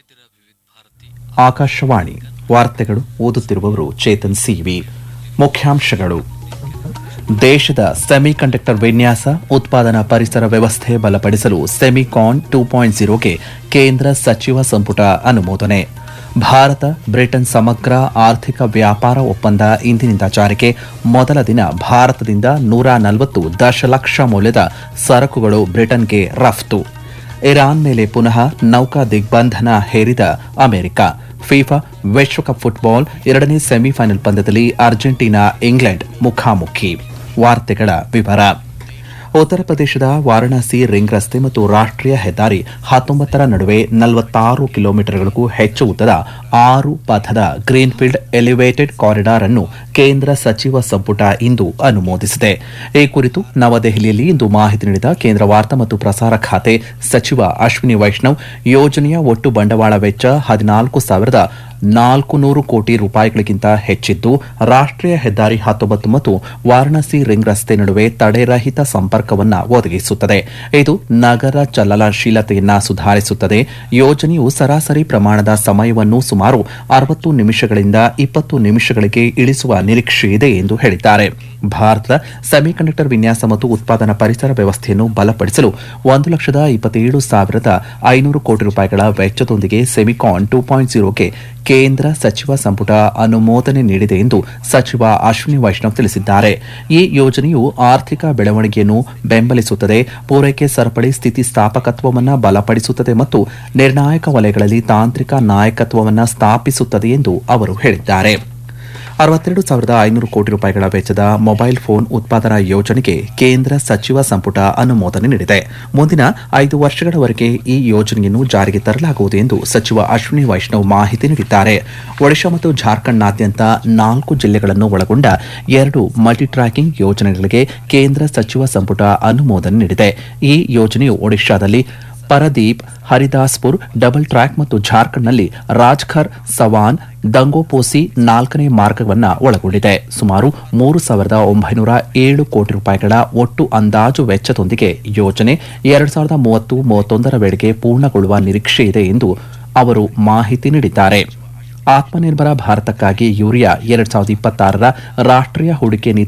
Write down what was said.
ಇದ್ದೀರಾ ವಿವಿಧ ಭಾರತಿ ಆಕಾಶವಾಣಿ ವಾರ್ತೆಗಳು ಓದುತ್ತಿರುವವರು ಚೇತನ್ ಸಿವಿ ಮುಖ್ಯಾಂಶಗಳು ದೇಶದ ಸೆಮಿಕಂಡಕ್ಟರ್ ವಿನ್ಯಾಸ ಉತ್ಪಾದನಾ ಪರಿಸರ ವ್ಯವಸ್ಥೆ ಬಲಪಡಿಸಲು ಸೆಮಿಕಾನ್ ಟೂ ಪಾಯಿಂಟ್ ಜೀರೋಗೆ ಕೇಂದ್ರ ಸಚಿವ ಸಂಪುಟ ಅನುಮೋದನೆ ಭಾರತ ಬ್ರಿಟನ್ ಸಮಗ್ರ ಆರ್ಥಿಕ ವ್ಯಾಪಾರ ಒಪ್ಪಂದ ಇಂದಿನಿಂದ ಜಾರಿಗೆ ಮೊದಲ ದಿನ ಭಾರತದಿಂದ ನೂರ ನಲವತ್ತು ದಶಲಕ್ಷ ಮೌಲ್ಯದ ಸರಕುಗಳು ಬ್ರಿಟನ್ಗೆ ರಫ್ತು ಇರಾನ್ ಮೇಲೆ ಪುನಃ ನೌಕಾ ದಿಗ್ಬಂಧನ ಹೇರಿದ ಅಮೆರಿಕ ಫಿಫಾ ವಿಶ್ವಕಪ್ ಫುಟ್ಬಾಲ್ ಎರಡನೇ ಸೆಮಿಫೈನಲ್ ಪಂದ್ಯದಲ್ಲಿ ಅರ್ಜೆಂಟೀನಾ ಇಂಗ್ಲೆಂಡ್ ಮುಖಾಮುಖಿ ವಾರ್ತೆಗಳ ವಿವರ ಉತ್ತರ ಪ್ರದೇಶದ ವಾರಣಾಸಿ ರಿಂಗ್ ರಸ್ತೆ ಮತ್ತು ರಾಷ್ಟ್ರೀಯ ಹೆದ್ದಾರಿ ಹತ್ತೊಂಬತ್ತರ ನಡುವೆ ನಲವತ್ತಾರು ಕಿಲೋಮೀಟರ್ಗಳಿಗೂ ಹೆಚ್ಚು ಉದ್ದದ ಆರು ಪಥದ ಗ್ರೀನ್ಫೀಲ್ಡ್ ಎಲಿವೇಟೆಡ್ ಕಾರಿಡಾರ್ ಅನ್ನು ಕೇಂದ್ರ ಸಚಿವ ಸಂಪುಟ ಇಂದು ಅನುಮೋದಿಸಿದೆ ಈ ಕುರಿತು ನವದೆಹಲಿಯಲ್ಲಿ ಇಂದು ಮಾಹಿತಿ ನೀಡಿದ ಕೇಂದ್ರ ವಾರ್ತಾ ಮತ್ತು ಪ್ರಸಾರ ಖಾತೆ ಸಚಿವ ಅಶ್ವಿನಿ ವೈಷ್ಣವ್ ಯೋಜನೆಯ ಒಟ್ಟು ಬಂಡವಾಳ ವೆಚ್ಚ ಹದಿನಾಲ್ಕು ಸಾವಿರದ ನಾಲ್ಕು ನೂರು ಕೋಟಿ ರೂಪಾಯಿಗಳಿಗಿಂತ ಹೆಚ್ಚಿದ್ದು ರಾಷ್ಟ್ರೀಯ ಹೆದ್ದಾರಿ ಹತ್ತೊಂಬತ್ತು ಮತ್ತು ವಾರಣಾಸಿ ರಿಂಗ್ ರಸ್ತೆ ನಡುವೆ ತಡೆರಹಿತ ಸಂಪರ್ಕವನ್ನು ಒದಗಿಸುತ್ತದೆ ಇದು ನಗರ ಚಲನಶೀಲತೆಯನ್ನ ಸುಧಾರಿಸುತ್ತದೆ ಯೋಜನೆಯು ಸರಾಸರಿ ಪ್ರಮಾಣದ ಸಮಯವನ್ನು ಸುಮಾರು ಅರವತ್ತು ನಿಮಿಷಗಳಿಂದ ಇಪ್ಪತ್ತು ನಿಮಿಷಗಳಿಗೆ ಇಳಿಸುವ ನಿರೀಕ್ಷೆ ಇದೆ ಎಂದು ಹೇಳಿದ್ದಾರೆ ಭಾರತದ ಸೆಮಿಕಂಡಕ್ಟರ್ ವಿನ್ಯಾಸ ಮತ್ತು ಉತ್ಪಾದನಾ ಪರಿಸರ ವ್ಯವಸ್ಥೆಯನ್ನು ಬಲಪಡಿಸಲು ಒಂದು ಲಕ್ಷದ ಇಪ್ಪತ್ತೇಳು ಸಾವಿರದ ಐನೂರು ಕೋಟಿ ರೂಪಾಯಿಗಳ ವೆಚ್ಚದೊಂದಿಗೆ ಸೆಮಿಕಾನ್ ಟೂ ಪಾಯಿಂಟ್ ಜೀರೋಗೆ ಕೇಂದ್ರ ಸಚಿವ ಸಂಪುಟ ಅನುಮೋದನೆ ನೀಡಿದೆ ಎಂದು ಸಚಿವ ಅಶ್ವಿನಿ ವೈಷ್ಣವ್ ತಿಳಿಸಿದ್ದಾರೆ ಈ ಯೋಜನೆಯು ಆರ್ಥಿಕ ಬೆಳವಣಿಗೆಯನ್ನು ಬೆಂಬಲಿಸುತ್ತದೆ ಪೂರೈಕೆ ಸರಪಳಿ ಸ್ಥಿತಿಸ್ಥಾಪಕತ್ವವನ್ನು ಬಲಪಡಿಸುತ್ತದೆ ಮತ್ತು ನಿರ್ಣಾಯಕ ವಲಯಗಳಲ್ಲಿ ತಾಂತ್ರಿಕ ನಾಯಕತ್ವವನ್ನು ಸ್ಥಾಪಿಸುತ್ತದೆ ಎಂದು ಅವರು ಹೇಳಿದ್ದಾರೆ ಅರವತ್ತೆರಡು ಸಾವಿರದ ಐನೂರು ಕೋಟಿ ರೂಪಾಯಿಗಳ ವೆಚ್ಚದ ಮೊಬೈಲ್ ಫೋನ್ ಉತ್ಪಾದನಾ ಯೋಜನೆಗೆ ಕೇಂದ್ರ ಸಚಿವ ಸಂಪುಟ ಅನುಮೋದನೆ ನೀಡಿದೆ ಮುಂದಿನ ಐದು ವರ್ಷಗಳವರೆಗೆ ಈ ಯೋಜನೆಯನ್ನು ಜಾರಿಗೆ ತರಲಾಗುವುದು ಎಂದು ಸಚಿವ ಅಶ್ವಿನಿ ವೈಷ್ಣವ್ ಮಾಹಿತಿ ನೀಡಿದ್ದಾರೆ ಒಡಿಶಾ ಮತ್ತು ಜಾರ್ಖಂಡ್ನಾದ್ಯಂತ ನಾಲ್ಕು ಜಿಲ್ಲೆಗಳನ್ನು ಒಳಗೊಂಡ ಎರಡು ಮಲ್ಟಿ ಟ್ರ್ಯಾಕಿಂಗ್ ಯೋಜನೆಗಳಿಗೆ ಕೇಂದ್ರ ಸಚಿವ ಸಂಪುಟ ಅನುಮೋದನೆ ನೀಡಿದೆ ಈ ಯೋಜನೆಯು ಒಡಿಶಾದಲ್ಲಿ ಪರದೀಪ್ ಹರಿದಾಸ್ಪುರ್ ಡಬಲ್ ಟ್ರ್ಯಾಕ್ ಮತ್ತು ಜಾರ್ಖಂಡ್ನಲ್ಲಿ ರಾಜ್ಖರ್ ಸವಾನ್ ದಂಗೋಪೋಸಿ ನಾಲ್ಕನೇ ಮಾರ್ಗವನ್ನು ಒಳಗೊಂಡಿದೆ ಸುಮಾರು ಮೂರು ಸಾವಿರದ ಒಂಬೈನೂರ ಏಳು ಕೋಟಿ ರೂಪಾಯಿಗಳ ಒಟ್ಟು ಅಂದಾಜು ವೆಚ್ಚದೊಂದಿಗೆ ಯೋಜನೆ ಎರಡು ಸಾವಿರದ ಮೂವತ್ತು ಮೂವತ್ತೊಂದರ ವೇಳೆಗೆ ಪೂರ್ಣಗೊಳ್ಳುವ ನಿರೀಕ್ಷೆ ಇದೆ ಎಂದು ಅವರು ಮಾಹಿತಿ ನೀಡಿದ್ದಾರೆ ಆತ್ಮನಿರ್ಭರ ಭಾರತಕ್ಕಾಗಿ ಯೂರಿಯಾ ಎರಡ್ ಸಾವಿರದ ಇಪ್ಪತ್ತಾರರ ರಾಷ್ಟ್ರೀಯ ಹೂಡಿಕೆ ನೀತಿ